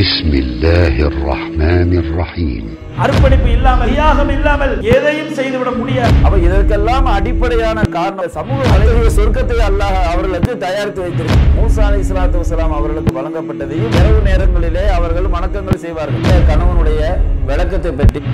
بسم الله الرحمن الرحيم அர்ப்பணிப்பு இல்லாமல் தியாகம் இல்லாமல் எதையும் செய்துவிட முடியாது அப்ப இதற்கெல்லாம் அடிப்படையான காரணம் சமூக வலைதள சொர்க்கத்தை அல்லாஹ் அவர்களுக்கு தயாரித்து வைத்திருக்கு மூசா அலி இஸ்லாத்து வசலாம் அவர்களுக்கு வழங்கப்பட்டதையும் இரவு நேரங்களிலே அவர்கள் வணக்கங்கள் செய்வார்கள் இந்த கணவனுடைய விளக்கத்தை பற்றி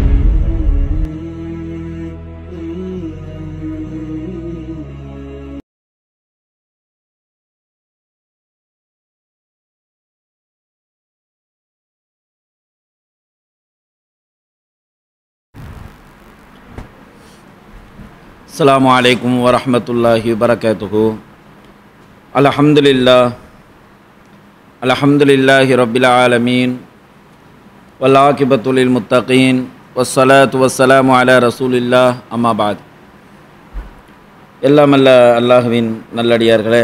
السلام عليكم ورحمة الله وبركاته الحمد لله الحمد لله رب العالمين والعاقبة للمتقين والصلاة والسلام على رسول الله أما بعد எல்லாம் அல்ல அல்லாஹுவின் நல்லடியார்களே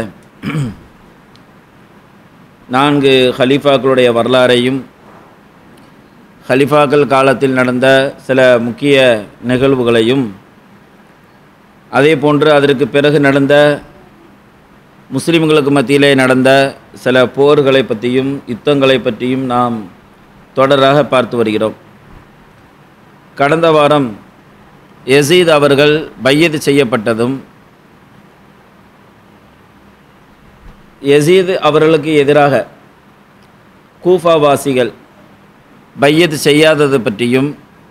நான்கு ஹலீஃபாக்களுடைய வரலாறையும் ஹலிஃபாக்கள் காலத்தில் நடந்த சில முக்கிய நிகழ்வுகளையும் அதே போன்று அதற்கு பிறகு நடந்த முஸ்லிம்களுக்கு மத்தியிலே நடந்த சில போர்களை பற்றியும் யுத்தங்களை பற்றியும் நாம் தொடராக பார்த்து வருகிறோம் கடந்த வாரம் யசீத் அவர்கள் பையது செய்யப்பட்டதும் யசீத் அவர்களுக்கு எதிராக கூஃபாவாசிகள் பையது செய்யாதது பற்றியும்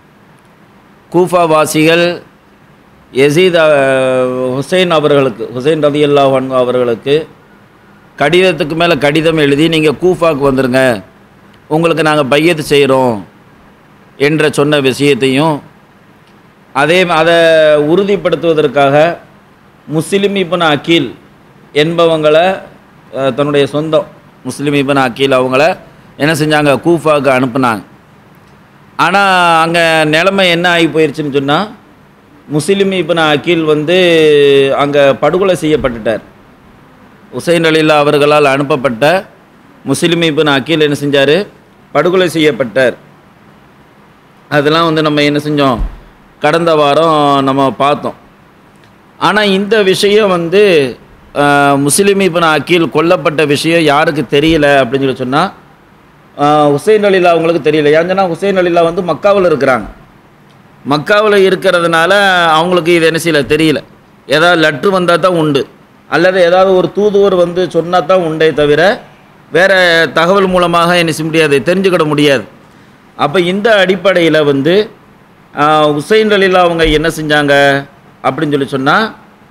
கூஃபாவாசிகள் யசீத் அஹ், ஹுசைன் அவர்களுக்கு ஹுசைன் ரதி அல்லாஹ் அவர்களுக்கு கடிதத்துக்கு மேலே கடிதம் எழுதி நீங்கள் கூஃபாக்கு வந்துருங்க உங்களுக்கு நாங்கள் பையத்து செய்கிறோம் என்ற சொன்ன விஷயத்தையும் அதே அதை உறுதிப்படுத்துவதற்காக முஸ்லிம் இப்னு அக்கீல் என்பவங்களை அஹ், தன்னுடைய சொந்தம் முஸ்லிம் இப்னு அக்கீல் அவங்கள என்ன செஞ்சாங்க கூஃபாக்கு அனுப்புனாங்க ஆனால் அங்கே நிலைமை என்ன ஆகி போயிடுச்சுன்னு சொன்னால் முஸ்லிம் இப்னு அக்கீல் வந்து அங்கே படுகொலை செய்யப்பட்டுட்டார் உசைன் அலில்லா அவர்களால் அனுப்பப்பட்ட முஸ்லிம் இப்னு அக்கீல் என்ன செஞ்சார் படுகொலை செய்யப்பட்டார் அதெல்லாம் வந்து நம்ம என்ன செஞ்சோம் கடந்த வாரம் நம்ம பார்த்தோம் ஆனால் இந்த விஷயம் வந்து ஆஹ், முஸ்லிம் இப்னு அக்கீல் கொல்லப்பட்ட விஷயம் யாருக்கு தெரியல அப்படின்னு சொல்லி சொன்னால் ஹுசைன் அலிலா அவங்களுக்கு தெரியல ஏன்னு சொன்னால் ஹுசைன் அலிலா வந்து மக்காவில் இருக்கிறாங்க மக்காவில் இருக்கிறதுனால அவங்களுக்கு இது என்ன செய்யல தெரியல ஏதாவது லெட்ரு வந்தால் தான் உண்டு அல்லது ஏதாவது ஒரு தூதுவர் வந்து சொன்னால் தான் உண்டே தவிர வேறு தகவல் மூலமாக என்ன செய்ய முடியாது தெரிஞ்சுக்கிட முடியாது அப்போ இந்த அடிப்படையில் வந்து ஆஹ், உசைன் அலிலா அவங்க என்ன செஞ்சாங்க அப்படின்னு சொல்லி சொன்னால்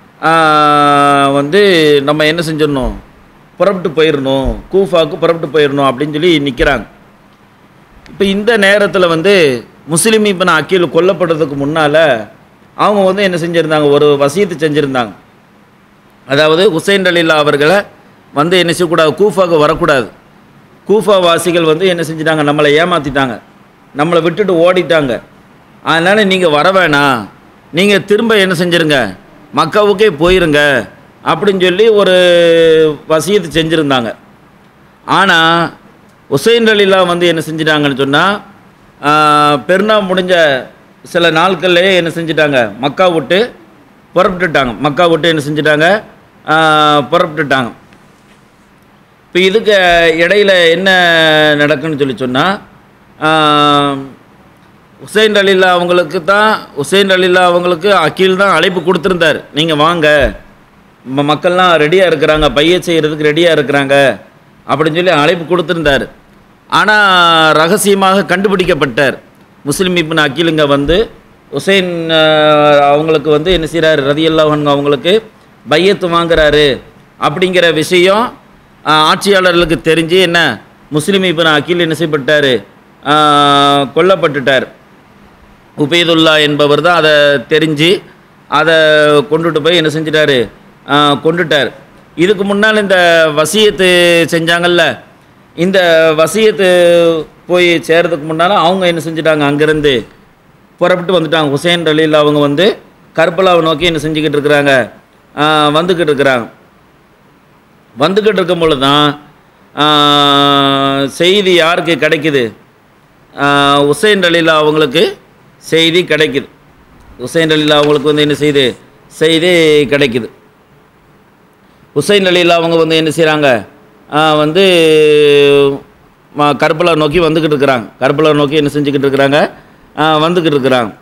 வந்து நம்ம என்ன செஞ்சிடணும் புறப்பட்டு போயிடணும் கூஃபாவுக்கு புறப்பட்டு போயிடணும் அப்படின்னு சொல்லி நிற்கிறாங்க இப்போ இந்த நேரத்தில் வந்து முஸ்லீம் இப்போ நான் அக்கீல் கொல்லப்படுறதுக்கு முன்னால் அவங்க வந்து என்ன செஞ்சுருந்தாங்க ஒரு வசியத்து செஞ்சுருந்தாங்க அதாவது ஹுசைன் அலில்லா அவர்களை வந்து என்ன செய்யக்கூடாது கூஃபாவுக்கு வரக்கூடாது கூஃபா வாசிகள் வந்து என்ன செஞ்சிட்டாங்க நம்மளை ஏமாற்றிட்டாங்க நம்மளை விட்டுட்டு ஓடிட்டாங்க அதனால் நீங்கள் வர வேணாம் நீங்கள் திரும்ப என்ன செஞ்சிருங்க மக்காவுக்கே போயிருங்க அப்படின்னு சொல்லி ஒரு வசியத்து செஞ்சுருந்தாங்க ஆனால் உசைன் அலிலா வந்து என்ன செஞ்சிட்டாங்கன்னு சொன்னால் பெருநா முடிஞ்ச சில நாட்கள்லேயே என்ன செஞ்சிட்டாங்க மக்கா விட்டு புறப்பட்டுட்டாங்க மக்கா விட்டு என்ன செஞ்சிட்டாங்க ஆஹ், புறப்பட்டுட்டாங்க இப்போ இதுக்கு இடையில என்ன நடக்குன்னு சொல்லி சொன்னால் உசைன் அலில்லா அவங்களுக்கு தான் உசைன் அலில்லா அவங்களுக்கு அக்கீல் தான் அழைப்பு கொடுத்துருந்தார் நீங்கள் வாங்க ம- மக்கள்லாம் ரெடியாக இருக்கிறாங்க பைய செய்கிறதுக்கு ரெடியாக இருக்கிறாங்க அப்படின்னு சொல்லி அழைப்பு கொடுத்துருந்தார் ஆனால் ரகசியமாக கண்டுபிடிக்கப்பட்டார் முஸ்லிம் இப்னு அக்கீலுங்க வந்து உசைன் அஹ், அவங்களுக்கு வந்து என்ன செய்கிறாரு ரதியல்லாஹன் அவங்களுக்கு பையத்து வாங்குறாரு அப்படிங்கிற விஷயம் அஹ், ஆட்சியாளர்களுக்கு தெரிஞ்சு என்ன முஸ்லிம் இப்னு அக்கீல் என்ன செய்யப்பட்டார் அஹ், கொல்லப்பட்டுட்டார் உபேதுல்லா என்பவர் தான் அதை தெரிஞ்சு அதை கொண்டுட்டு போய் என்ன செஞ்சிட்டாரு ஆஹ், கொண்டுட்டார் இதுக்கு முன்னால் இந்த வசியத்து செஞ்சாங்கல்ல இந்த வசியத்து போய் சேர்றதுக்கு முன்னால் அவங்க என்ன செஞ்சிட்டாங்க அங்கேருந்து புறப்பட்டு வந்துட்டாங்க ஹுசைன் அலியில் அவங்க வந்து கர்பலாவை நோக்கி என்ன செஞ்சுக்கிட்டு இருக்கிறாங்க ஆஹ், வந்துக்கிட்டு இருக்கிறாங்க வந்துக்கிட்டு இருக்கும் பொழுது தான் ஆஹ், செய்தி யாருக்கு கிடைக்குது ஆஹ், உசைன் அலிலா அவங்களுக்கு செய்தி கிடைக்குது உசைன் அலிலா அவங்களுக்கு வந்து என்ன செய்யுது செய்தி கிடைக்குது உசைன் அலிலா அவங்க வந்து என்ன செய்கிறாங்க வந்து ம- கர்பலா நோக்கி வந்துக்கிட்டு இருக்கிறாங்க கர்பலா நோக்கி என்ன செஞ்சுக்கிட்டு இருக்கிறாங்க ஆ, வந்துக்கிட்டு இருக்கிறாங்க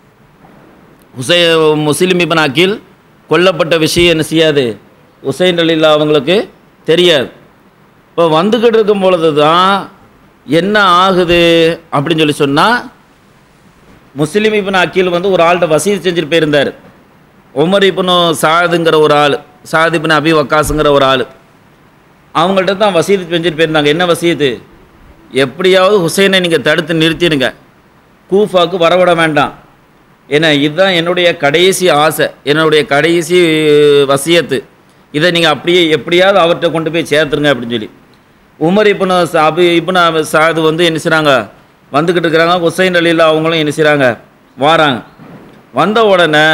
ஹுசை முஸ்லிம் இப்னு அக்கீல் கொல்லப்பட்ட விஷயம் என்ன செய்யாது ஹுசைன் அலில்லா அவங்களுக்கு தெரியாது இப்போ வந்துக்கிட்டு இருக்கும் பொழுது தான் என்ன ஆகுது அப்படின்னு சொல்லி சொன்னால் முஸ்லிம் இப்னு அக்கீல் வந்து ஒரு ஆள்கிட்ட வசீது செஞ்சுட்டு போயிருந்தார் உமர் இப்னு சாதுங்கிற ஒரு ஆள் சாத் இப்னு அபி வக்காஸுங்கிற ஒரு ஆள் அவங்கள்ட்ட தான் வசீது செஞ்சுட்டு போயிருந்தாங்க என்ன வசீது எப்படியாவது ஹுசைனை நீங்கள் தடுத்து நிறுத்திடுங்க கூஃபாவுக்கு வரவிட வேண்டாம் ஏன்னா இதுதான் என்னுடைய கடைசி ஆசை என்னுடைய கடைசி வசியத்து இதை நீங்கள் அப்படியே எப்படியாவது அவர்கிட்ட கொண்டு போய் சேர்த்துருங்க அப்படின்னு சொல்லி உமர் இப்னு சா- அபி இப்னு சாது வந்து என்ன செய்கிறாங்க வந்துக்கிட்டு இருக்கிறாங்க ஹுசைன் அலியில் அவங்களும் என்ன செய்கிறாங்க வாராங்க வந்த உடனே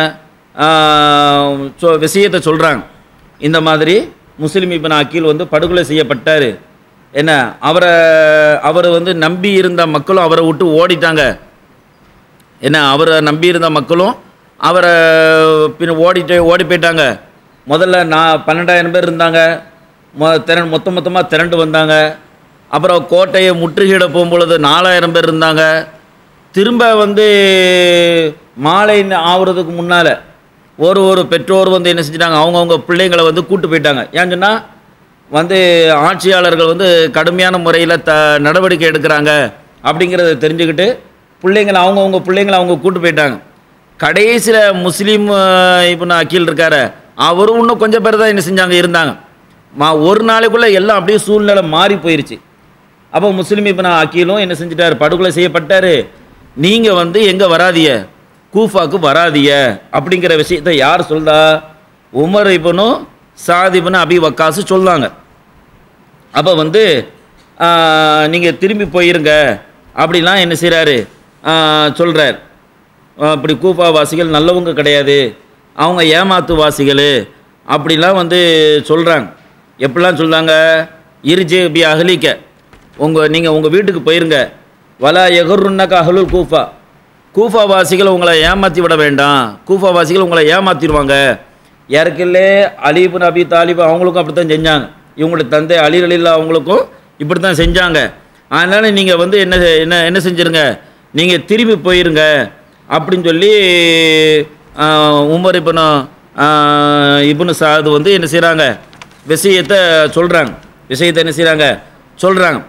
ஆஹ், சொ விஷயத்தை சொல்கிறாங்க இந்த மாதிரி முஸ்லிம் இப்னு அக்கீல் வந்து படுகொலை செய்யப்பட்டார் என்ன அவரை அவரை வந்து நம்பி இருந்த மக்களும் அவரை விட்டு ஓடிட்டாங்க என்ன அவரை நம்பி இருந்த மக்களும் அவரை பின்ன ஓடிட்டு ஓடி போயிட்டாங்க முதல்ல நான் பன்னெண்டாயிரம் பேர் இருந்தாங்க மொ திரண்டு மொத்த மொத்தமாக திரண்டு வந்தாங்க அப்புறம் கோட்டையை முற்றுகையிட போகும்பொழுது நாலாயிரம் பேர் இருந்தாங்க திரும்ப வந்து மாலை ஆகுறதுக்கு முன்னால் ஒரு ஒரு பெற்றோர் வந்து என்ன செஞ்சிட்டாங்க அவங்கவுங்க பிள்ளைங்களை வந்து கூட்டு போயிட்டாங்க ஏன்னு சொன்னால் வந்து ஆட்சியாளர்கள் வந்து கடுமையான முறையில் த நடவடிக்கை எடுக்கிறாங்க அப்படிங்கிறத தெரிஞ்சுக்கிட்டு பிள்ளைங்களை அவங்கவுங்க பிள்ளைங்களை அவங்க கூட்டு போயிட்டாங்க கடைசியில் முஸ்லீம் இப்போ அக்கீல் இருக்காரு அவரும் இன்னும் கொஞ்சம் பேர் தான் என்ன செஞ்சாங்க இருந்தாங்க மா ஒரு நாளைக்குள்ளே எல்லாம் அப்படியே சூழ்நிலை மாறி போயிருச்சு அப்போ முஸ்லீம் இப்போ அக்கீலும் என்ன செஞ்சிட்டாரு படுகொலை செய்யப்பட்டாரு நீங்கள் வந்து எங்கே வராதிய கூஃபாக்கு வராதிய அப்படிங்கிற விஷயத்தை யார் சொல்றா உமர் இபனும் சாதிபனும் அபி வக்காசு சொல்லாங்க அப்போ வந்து நீங்கள் திரும்பி போயிருங்க அப்படிலாம் என்ன செய்கிறாரு சொல்கிறார் அப்படி கூஃபா வாசிகள் நல்லவங்க கிடையாது அவங்க ஏமாத்து வாசிகள் அப்படிலாம் வந்து சொல்கிறாங்க எப்படிலாம் சொல்கிறாங்க இருஜே பி அகலிக்க உங்கள் நீங்கள் உங்கள் வீட்டுக்கு போயிருங்க வலா எகருன்னக்க அகலுல் கூஃபா கூஃபா வாசிகள் உங்களை ஏமாற்றி விட வேண்டாம் கூஃபா வாசிகள் உங்களை ஏமாற்றிடுவாங்க யாருக்கில்லே அலிபுன் அபி தாலிபு அவங்களுக்கும் அப்படி தான் செஞ்சாங்க இவங்களுடைய தந்தை அலி அலில்லா அவங்களுக்கும் இப்படி தான் செஞ்சாங்க அதனால் நீங்கள் வந்து என்ன என்ன என்ன செஞ்சிருங்க நீங்கள் திரும்பி போயிருங்க அப்படின்னு சொல்லி ஆஹ், உமர் இப்னு ஆஹ், இப்னு சாது வந்து என்ன செய்கிறாங்க விஷயத்தை சொல்கிறாங்க விஷயத்தை என்ன செய்கிறாங்க சொல்கிறாங்க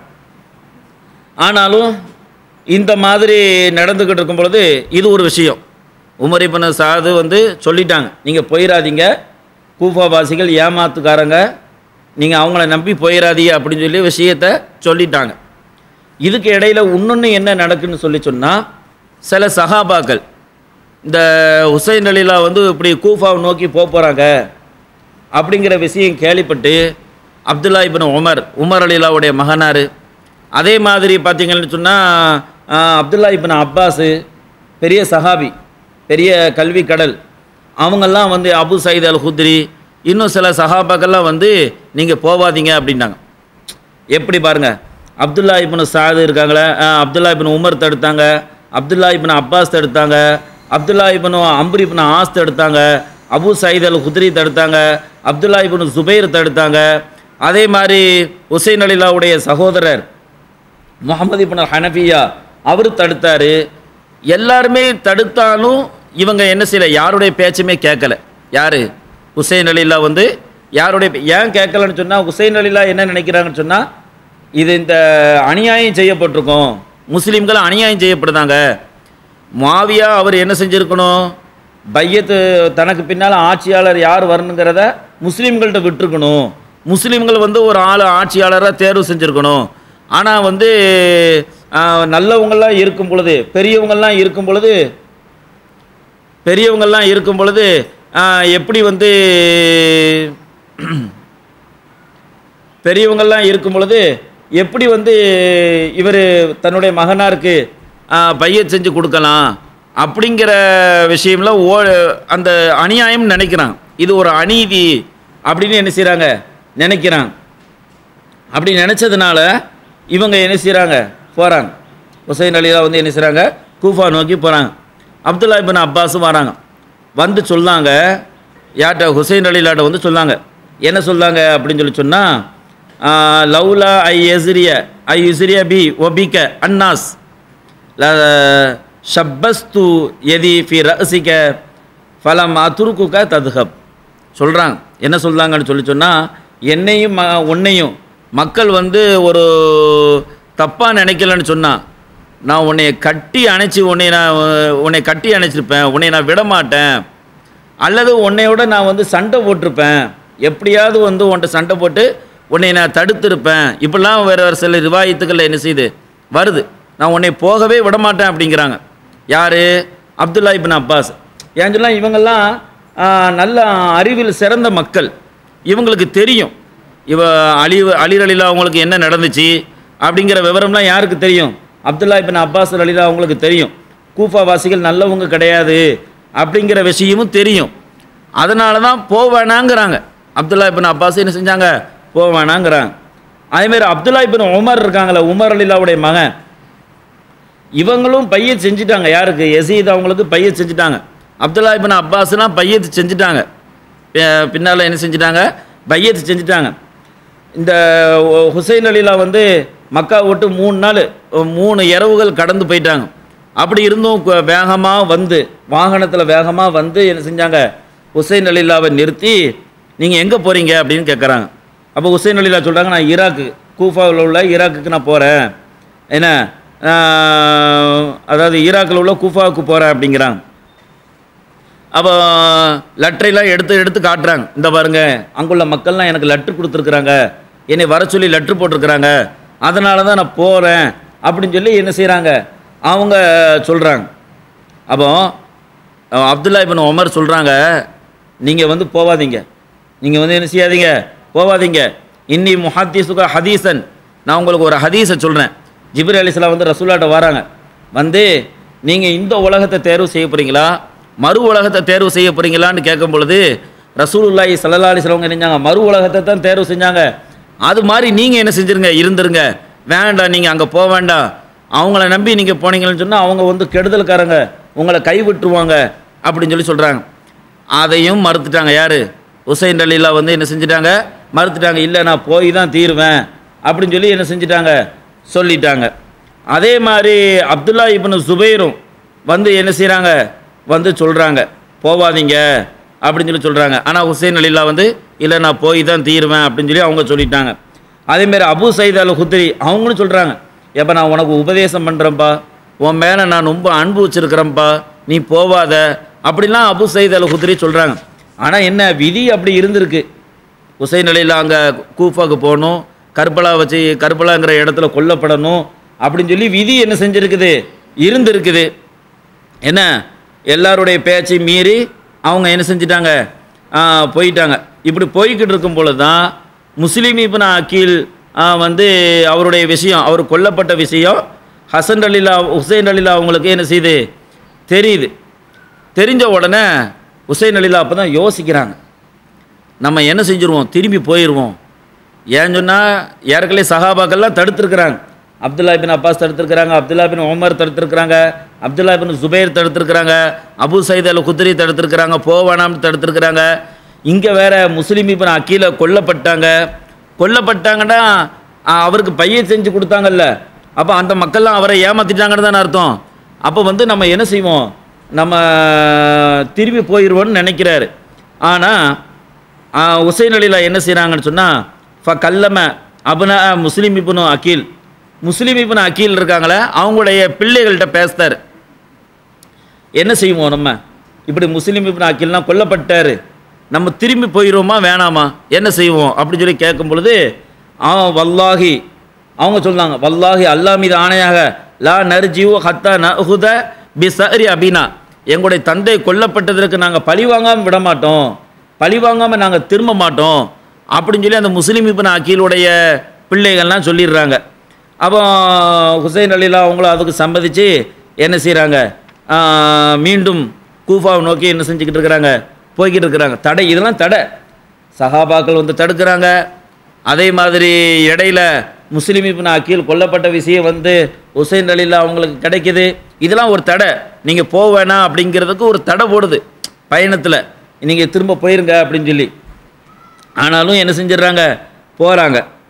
ஆனாலும் இந்த மாதிரி நடந்துக்கிட்டு இருக்கும் பொழுது இது ஒரு விஷயம் உமர் இப்னு சாது வந்து சொல்லிட்டாங்க நீங்கள் போயிடாதீங்க கூஃபா வாசிகள் ஏமாத்துக்காரங்க நீங்கள் அவங்கள நம்பி போயிடாதீங்க அப்படின்னு சொல்லி விஷயத்தை சொல்லிட்டாங்க இதுக்கு இடையில இன்னொன்று என்ன நடக்குன்னு சொல்லி சொன்னால் சில சஹாபாக்கள் இந்த ஹுசைன் அலிலா வந்து இப்படி கூஃபாவை நோக்கி போக போகிறாங்க அப்படிங்கிற விஷயம் கேள்விப்பட்டு அப்துல்லா இப்னு உமர் உமர் அலிலாவுடைய மகனார் அதே மாதிரி பார்த்தீங்கன்னு சொன்னால் அப்துல்லா இப்னு அப்பாஸு பெரிய சஹாபி பெரிய கல்வி கடல் அவங்கெல்லாம் வந்து அபு சயீத் அல் குத்ரி இன்னும் சில சஹாபாக்கள்லாம் வந்து நீங்கள் போவாதீங்க அப்படின்னாங்க எப்படி பாருங்க அப்துல்லா இப்னு சாது இருக்காங்களே அஹ், அப்துல்லா இப்னு உமர் தடுத்தாங்க அப்துல்லா இப்னு அப்பாஸ் தடுத்தாங்க Abdullah ibn Amr ibn As தடுத்தாங்க அபு சயீத் அல் குத்ரி தடுத்தாங்க அப்துல்லா இப்னு சுபைர் தடுத்தாங்க அதே மாதிரி ஹுசைன் அலிலாவுடைய சகோதரர் முகமது இப்னு ஹனஃபியா அவர் தடுத்தாரு எல்லாருமே தடுத்தாலும் இவங்க என்ன செய்யல யாருடைய பேச்சுமே கேட்கல யாரு ஹுசைன் அலிலா வந்து யாருடைய பே- ஏன் கேட்கலன்னு சொன்னால் ஹுசைன் அலிலா என்ன நினைக்கிறாங்கன்னு சொன்னால் இது இந்த அநியாயம் செய்யப்பட்டிருக்கோம் முஸ்லீம்கள் அநியாயம் செய்யப்படுதாங்க மாவியா அவர் என்ன செஞ்சுருக்கணும் பையத்து தனக்கு பின்னால் ஆட்சியாளர் யார் வரணுங்கிறத முஸ்லீம்கள்ட்ட விட்டுருக்கணும் முஸ்லீம்கள் வந்து ஒரு ஆள் ஆட்சியாளராக தேர்வு செஞ்சுருக்கணும் ஆனால் வந்து ஆஹ், நல்லவங்கெல்லாம் இருக்கும் பொழுது பெரியவங்கெல்லாம் இருக்கும் பொழுது பெரியவங்கெல்லாம் இருக்கும் பொழுது ஆஹ், எப்படி வந்து பெரியவங்கெல்லாம் இருக்கும் பொழுது எப்படி வந்து இவர் தன்னுடைய மகனாருக்கு பையன் செஞ்சு கொடுக்கலாம் அப்படிங்கிற விஷயம்லாம் ஓ அந்த அநியாயம் நினைக்கிறான் இது ஒரு அநீதி அப்படின்னு என்ன செய்கிறாங்க நினைக்கிறான் அப்படி நினச்சதுனால இவங்க என்ன செய்கிறாங்க போகிறாங்க ஹுசைன் அலிலா வந்து என்ன செய்கிறாங்க கூஃபா நோக்கி போகிறாங்க அப்துல்லா இப்னு அப்பாஸும் வராங்க வந்து சொல்லாங்க யார்கிட்ட ஹுசைன் அலிலாட்ட வந்து சொல்லாங்க என்ன சொல்லாங்க அப்படின்னு சொல்லி சொன்னால் லவ்லா ஐ எஸ்ரிய ஐ யுசிரியா பி ஒபிக்க அன்னாஸ் ஷப்பஸ்து எதி ஃபி ரசிக்க ஃபலம் அதுருக்குக்க ததுஹப் சொல்கிறாங்க என்ன சொல்கிறாங்கன்னு சொல்லி சொன்னால் என்னையும் ம உன்னையும் மக்கள் வந்து ஒரு தப்பாக நினைக்கலன்னு சொன்னால் நான் உன்னைய கட்டி அணைச்சி உன்னை நான் அஹ், உன்னை கட்டி அணைச்சிருப்பேன் உன்னை நான் விட மாட்டேன் அல்லது உன்னையோட நான் வந்து சண்டை போட்டிருப்பேன் எப்படியாவது வந்து உன்கிட்ட சண்டை போட்டு உன்னை நான் தடுத்திருப்பேன் இப்படிலாம் வேறு வேறு சில ரிவாயத்துக்களில் என்ன செய்யுது வருது நான் உன்னை போகவே விட மாட்டேன் அப்படிங்கிறாங்க யார் அப்துல்லா இப்னு அப்பாஸ் ஏன் சொன்னா இவங்கெல்லாம் ஆ, நல்ல அறிவில் சிறந்த மக்கள் இவங்களுக்கு தெரியும் இவ அலி அலி அலிலா அவங்களுக்கு என்ன நடந்துச்சு அப்படிங்கிற விவரம்லாம் யாருக்கு தெரியும் அப்துல்லா இப்னு அப்பாஸ் அலிலா அவங்களுக்கு தெரியும் கூஃபா வாசிகள் நல்லவங்க கிடையாது அப்படிங்கிற விஷயமும் தெரியும் அதனால தான் போவேணாங்கிறாங்க அப்துல்லா இப்னு அப்பாஸ் என்ன செஞ்சாங்க போவேணாங்கிறாங்க அதேமாரி அப்துல்லா இப்னு உமர் இருக்காங்களே உமர் அலிலாவுடைய மகன் இவங்களும் பையத் செஞ்சுட்டாங்க யாருக்கு யசீத் அவங்களுக்கு பையத் செஞ்சுட்டாங்க அப்துல்லா இப்னு அப்பாஸ்லாம் பையத் செஞ்சுட்டாங்க பி- பின்னால என்ன செஞ்சுட்டாங்க பையத் செஞ்சுட்டாங்க இந்த ஒ- ஹுசைன் அலிலா வந்து மக்கா விட்டு மூணு நாள் மூணு இரவுகள் கடந்து போயிட்டாங்க அப்படி இருந்தும் வேகமாக வந்து வாகனத்தில் வேகமாக வந்து என்ன செஞ்சாங்க ஹுசைன் அலிலாவை நிறுத்தி நீங்கள் எங்கே போகிறீங்க அப்படின்னு கேட்குறாங்க அப்போ ஹுசைன் அலிலா சொல்கிறாங்க நான் ஈராக்கு கூஃபாவில் உள்ள ஈராக்குக்கு நான் போகிறேன் என்ன ஆஹ், அதாவது ஈராக்கில் உள்ள கூஃபாவுக்கு போகிறேன் அப்படிங்கிறாங்க அப்போ லெட்டரைலாம் எடுத்து எடுத்து காட்டுறாங்க இந்த பாருங்க அங்குள்ள மக்கள்லாம் எனக்கு லெட்ரு கொடுத்துருக்குறாங்க என்னை வர சொல்லி லெட்ரு போட்டிருக்கிறாங்க அதனால தான் நான் போகிறேன் அப்படின்னு சொல்லி என்ன செய்கிறாங்க அவங்க சொல்கிறாங்க அப்போ அஹ், அப்துல்லா இப்னு உமர் சொல்கிறாங்க நீங்கள் வந்து போவாதீங்க நீங்கள் வந்து என்ன செய்யாதீங்க போவாதீங்க இன்னி முஹாத்திசுக ஹதீசன் நான் உங்களுக்கு ஒரு ஹதீஸை சொல்கிறேன் ஜிப்ரி அலிஸ்லாம் வந்து ரசூல்லாட்ட வராங்க வந்து நீங்கள் இந்த உலகத்தை தேர்வு செய்ய போகிறீங்களா மறு உலகத்தை தேர்வு செய்ய போகிறீங்களான்னு கேட்கும் பொழுது ரசூலுல்லாஹி ஸல்லல்லாஹு அலைஹி வஸல்லம் என்ன செஞ்சாங்க மறு உலகத்தை தான் தேர்வு செஞ்சாங்க அது மாதிரி நீங்கள் என்ன செஞ்சிருங்க இருந்துருங்க வேண்டாம் நீங்கள் அங்கே போக வேண்டாம் அவங்கள நம்பி நீங்கள் போனீங்கன்னு சொன்னால் அவங்க வந்து கெடுதல்காரங்க உங்களை கைவிட்டுருவாங்க அப்படின்னு சொல்லி சொல்கிறாங்க அதையும் மறுத்துட்டாங்க யார் உசைன் அலிலா வந்து என்ன செஞ்சிட்டாங்க மறுத்துட்டாங்க இல்லை நான் போய் தான் தீருவேன் அப்படின்னு சொல்லி என்ன செஞ்சிட்டாங்க சொல்லிட்டாங்க அதே மாதிரி அப்துல்லா இப்னு சுபைரும் வந்து என்ன செய்கிறாங்க வந்து சொல்கிறாங்க போவாதீங்க அப்படின்னு சொல்லி சொல்கிறாங்க ஆனால் ஹுசைன் அலிலா வந்து இல்லை நான் போய் தான் தீருவேன் அப்படின்னு சொல்லி அவங்க சொல்லிட்டாங்க அதேமாரி அபு சயீத் அல் குத்ரி அவங்களும் சொல்கிறாங்க எப்போ நான் உனக்கு உபதேசம் பண்ணுறேன்ப்பா உன் மேலே நான் ரொம்ப அன்பு வச்சிருக்கிறேன்ப்பா நீ போவாத அப்படிலாம் அபு சயீத் அல் குத்ரி சொல்கிறாங்க ஆனால் என்ன விதி அப்படி இருந்திருக்கு உசைன் அலிலா அங்கே கூஃபாக்கு போகணும் கர்பலா வச்சு கர்பலாங்கிற இடத்துல கொல்லப்படணும் அப்படின்னு சொல்லி விதி என்ன செஞ்சுருக்குது இருந்திருக்குது என்ன எல்லாருடைய பேச்சை மீறி அவங்க என்ன செஞ்சிட்டாங்க ஆ, போயிட்டாங்க இப்படி போய்கிட்டு இருக்கும் பொழுது தான் முஸ்லீம் இப்னு அக்கீல் ஆ, வந்து அவருடைய விஷயம் அவர் கொல்லப்பட்ட விஷயம் ஹசன் அலிலா ஹுசைன் அலிலா அவங்களுக்கு என்ன செய்யுது தெரியுது தெரிஞ்ச உடனே ஹுசைன் அலிலா அப்போ தான் யோசிக்கிறாங்க நம்ம என்ன செஞ்சுருவோம் திரும்பி போயிடுவோம் ஏன்னு சொன்னால் ஏற்கனவே சஹாபாக்கள்லாம் தடுத்துருக்குறாங்க அப்துல்லா பின் அப்பாஸ் தடுத்துருக்குறாங்க அப்துல்லா பின் உமர் தடுத்துருக்குறாங்க அப்துல்லா பின் ஜுபைர் தடுத்துருக்குறாங்க அபு சயீத் அல் குத்ரி தடுத்துருக்குறாங்க போவானாம்னு தடுத்துருக்குறாங்க இங்கே வேற முஸ்லீம் இபின் அக்கீல கொல்லப்பட்டாங்க கொல்லப்பட்டாங்கன்னா ஆ, அவருக்கு பையன் செஞ்சு கொடுத்தாங்கல்ல அப்போ அந்த மக்கள்லாம் அவரை ஏமாத்திட்டாங்கன்னு தானே அர்த்தம் அப்போ வந்து நம்ம என்ன செய்வோம் நம்ம திரும்பி போயிடுவோன்னு நினைக்கிறாரு ஆனால் உசைன் அலிலா என்ன செய்கிறாங்கன்னு சொன்னால் ஃப கல்லம அபுன முஸ்லீம் இப்னு அக்கீல் முஸ்லீம் இப்னு அக்கீல் இருக்காங்களே அவங்களுடைய பிள்ளைகள்கிட்ட பேசுறாரு என்ன செய்வோம் நம்ம இப்படி முஸ்லீம் இப்னு அக்கீல்னா கொல்லப்பட்டாரு நம்ம திரும்பி போயிடுவோமா வேணாமா என்ன செய்வோம் அப்படின்னு சொல்லி கேட்கும் பொழுது அவன் வல்லாஹி அவங்க சொன்னாங்க வல்லாஹி அல்லாஹ் மீது ஆணையாக லா நர்ஜிவு ஹத்தா நஹுத பி சரி அபினா எங்களுடைய தந்தை கொல்லப்பட்டதற்கு நாங்கள் பழி வாங்காமல் விட மாட்டோம் பழி வாங்காமல் நாங்கள் திரும்ப மாட்டோம் அப்படின்னு சொல்லி அந்த முஸ்லீம் இப்னு அக்கீலுடைய பிள்ளைகள்லாம் சொல்லிடுறாங்க அப்போ ஹுசைன் அலிலா அவங்களும் அதுக்கு சம்மதிச்சு என்ன செய்கிறாங்க மீண்டும் கூஃபாவை நோக்கி என்ன செஞ்சுக்கிட்டு இருக்கிறாங்க போய்கிட்டு இருக்கிறாங்க தடை இதெல்லாம் தடை சஹாபாக்கள் வந்து தடுக்கிறாங்க அதே மாதிரி இடையில முஸ்லிம் இப்னு அக்கீல் கொல்லப்பட்ட விஷயம் வந்து ஹுசைன் அலிலா அவங்களுக்கு கிடைக்குது இதெல்லாம் ஒரு தடை நீங்கள் போக வேணாம் அப்படிங்கிறதுக்கு ஒரு தடை போடுது பயணத்தில் நீங்கள் திரும்ப போயிருங்க அப்படின்னு சொல்லி ஆனாலும் என்ன செஞ்சிடுறாங்க போகிறாங்க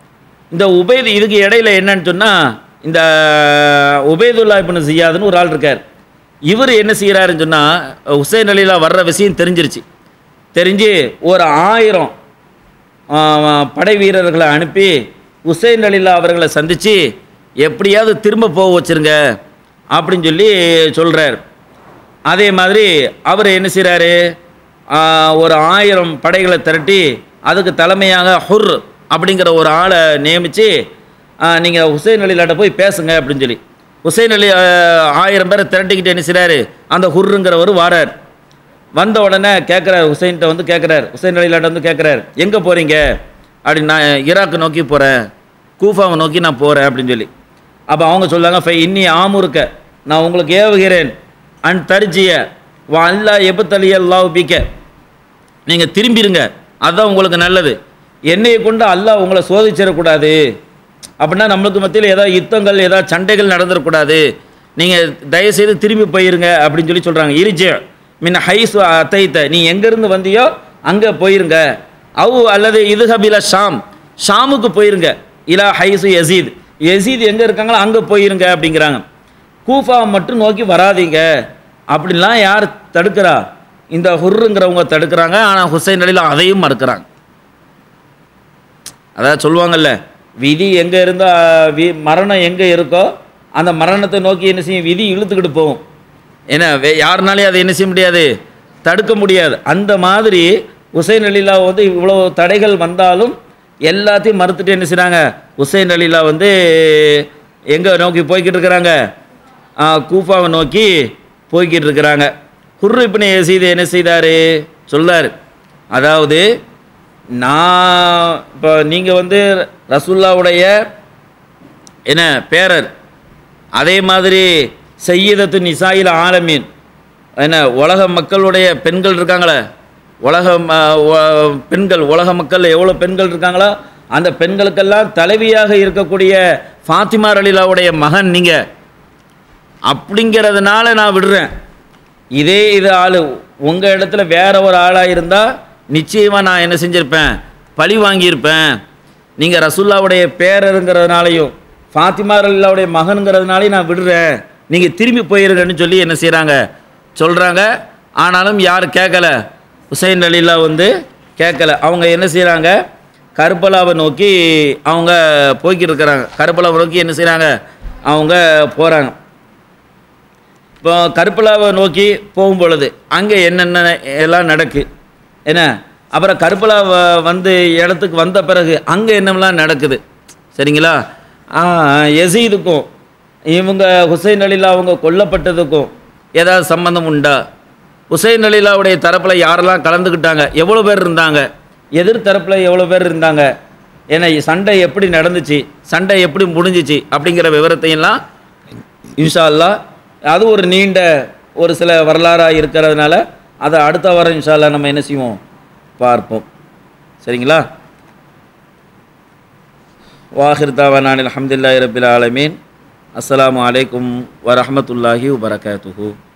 இந்த உபேது இதுக்கு இடையில என்னன்னு சொன்னால் இந்த உபேதுல்லா இப்னு ஜியாதுன்னு ஒரு ஆள் இருக்கார் இவர் என்ன செய்கிறாருன்னு சொன்னால் ஹுசைன் அலிலா வர்ற விஷயம் தெரிஞ்சிருச்சு தெரிஞ்சு ஒரு ஆயிரம் ஆ, படை வீரர்களை அனுப்பி ஹுசைன் அலிலா அவர்களை சந்தித்து எப்படியாவது திரும்ப போக வச்சிருங்க அப்படின்னு சொல்லி சொல்கிறார் அதே மாதிரி அவர் என்ன செய்கிறாரு ஒரு ஆயிரம் படைகளை திரட்டி அதுக்கு தலைமையாக ஹுர் அப்படிங்கிற ஒரு ஆளை நியமித்து நீங்கள் ஹுசைன் அலிலாட்ட போய் பேசுங்க அப்படின்னு சொல்லி ஹுசைன் அலி ஆ, ஆயிரம் பேரை திரட்டிக்கிட்டு என்ன செய்கிறாரு அந்த ஹுர்ருங்கிறவர் வாரார் வந்த உடனே கேட்குறாரு ஹுசைன்கிட்ட வந்து கேட்குறாரு ஹுசைன் அலிலாட்ட வந்து கேட்குறாரு எங்கே போகிறீங்க அப்படின்னு நான் ஈராக்கு நோக்கி போகிறேன் கூஃபாவை நோக்கி நான் போகிறேன் அப்படின்னு சொல்லி அப்போ அவங்க சொல்றாங்க ஃபை இன்னி ஆமுருக்க நான் உங்களுக்கு ஏவுகிறேன் அன் தரிச்சிய வா அல்லா எபத்தலி அல்லாஹ் பிக்க நீங்கள் திரும்பிருங்க அதுதான் உங்களுக்கு நல்லது என்னையை கொண்டு அல்லாஹ் உங்களை சோதிச்சிடக்கூடாது அப்படின்னா நம்மளுக்கு மத்தியில் ஏதாவது யுத்தங்கள் ஏதாவது சண்டைகள் நடந்துடக்கூடாது நீங்கள் தயவுசெய்து திரும்பி போயிருங்க அப்படின்னு சொல்லி சொல்கிறாங்க இருஜ மின் ஹைஸ் அத்தைத்த நீ எங்கேருந்து வந்தியோ அங்கே போயிருங்க அவு அல்லது இதுஹபில ஷாம் ஷாமுக்கு போயிருங்க இலா ஹைசு யசீத் யசீத் எங்கே இருக்காங்களோ அங்கே போயிருங்க அப்படிங்கிறாங்க கூஃபாவை மட்டும் நோக்கி வராதீங்க அப்படிலாம் யார் தடுக்கிறா இந்த ஹுர்ருங்கிறவங்க தடுக்கிறாங்க ஆனால் ஹுசைன் அலிலா அதையும் மறுக்கிறாங்க அதாவது சொல்லுவாங்கல்ல விதி எங்கே இருந்தால் வி மரணம் எங்கே இருக்கோ அந்த மரணத்தை நோக்கி என்ன செய்யும் விதி இழுத்துக்கிட்டு போகும் ஏன்னா வே யாருனாலையும் அதை என்ன செய்ய முடியாது தடுக்க முடியாது அந்த மாதிரி உசைன் அலிலா வந்து இவ்வளோ தடைகள் வந்தாலும் எல்லாத்தையும் மறுத்துட்டு என்ன செய்கிறாங்க உசைன் அலிலா வந்து எங்கே நோக்கி போய்கிட்டு இருக்கிறாங்க ஆ, கூஃபாவை நோக்கி போய்கிட்டு இருக்கிறாங்க குர்ரு இப்படி செய்து என்ன செய்தார் சொல்லார் அதாவது நான் இப்போ நீங்கள் வந்து ரசுல்லாவுடைய என்ன பேரர் அதே மாதிரி செய்யதத்து நிசாயில் ஆலமீன் என்ன உலக மக்களுடைய பெண்கள் இருக்காங்களே உலக ம- ஒ- பெண்கள் உலக மக்கள் எவ்வளோ பெண்கள் இருக்காங்களோ அந்த பெண்களுக்கெல்லாம் தலைவியாக இருக்கக்கூடிய ஃபாத்திமா ரலீலாவுடைய மகன் நீங்கள் அப்படிங்கிறதுனால நான் விடுறேன் இதே இது ஆள் உங்கள் இடத்துல வேற ஒரு ஆளாக இருந்தால் நிச்சயமாக நான் என்ன செஞ்சுருப்பேன் பழி வாங்கியிருப்பேன் நீங்கள் ரசுல்லாவுடைய பேரருங்கிறதுனாலையும் ஃபாத்திமா ரலில்லாவுடைய மகனுங்கிறதுனாலையும் நான் விடுறேன் நீங்கள் திரும்பி போயிருங்கன்னு சொல்லி என்ன செய்கிறாங்க சொல்கிறாங்க ஆனாலும் யார் கேட்கல ஹுசைன் அலிலா வந்து கேட்கல அவங்க என்ன செய்கிறாங்க கருப்பலாவை நோக்கி அவங்க போய்கிட்டு இருக்கிறாங்க கருப்பலாவை நோக்கி என்ன செய்கிறாங்க அவங்க போகிறாங்க இப்போ கருப்பலாவை நோக்கி போகும் பொழுது அங்கே என்னென்ன எல்லாம் நடக்கு என்ன அப்புறம் கருப்பலா வ- வந்து இடத்துக்கு வந்த பிறகு அங்கே என்னெல்லாம் நடக்குது சரிங்களா ஆ, யசீதுக்கும் இவங்க ஹுசைன் அலிலா அவங்க கொல்லப்பட்டதுக்கும் ஏதாவது சம்பந்தம் உண்டா ஹுசைன் அலிலாவுடைய தரப்பில் யாரெல்லாம் கலந்துக்கிட்டாங்க எவ்வளோ பேர் இருந்தாங்க எதிர் தரப்பில் எவ்வளோ பேர் இருந்தாங்க ஏன்னா சண்டை எப்படி நடந்துச்சு சண்டை எப்படி முடிஞ்சிச்சு அப்படிங்கிற விவரத்தையெல்லாம் இன்ஷா அல்லாஹ் அது ஒரு நீண்ட ஒரு சில வரலாறாக இருக்கிறதுனால அதை அடுத்த வாரம் இன்ஷா அல்லாஹ் நம்ம என்ன செய்வோம் பார்ப்போம் சரிங்களா வாஹிர் தாவானான் அலமதுல்லாஹி ரபில் ஆலமீன் அஸ்ஸலாமு அலைக்கும் வரஹ்மத்துல்லாஹி வபரகாத்துஹு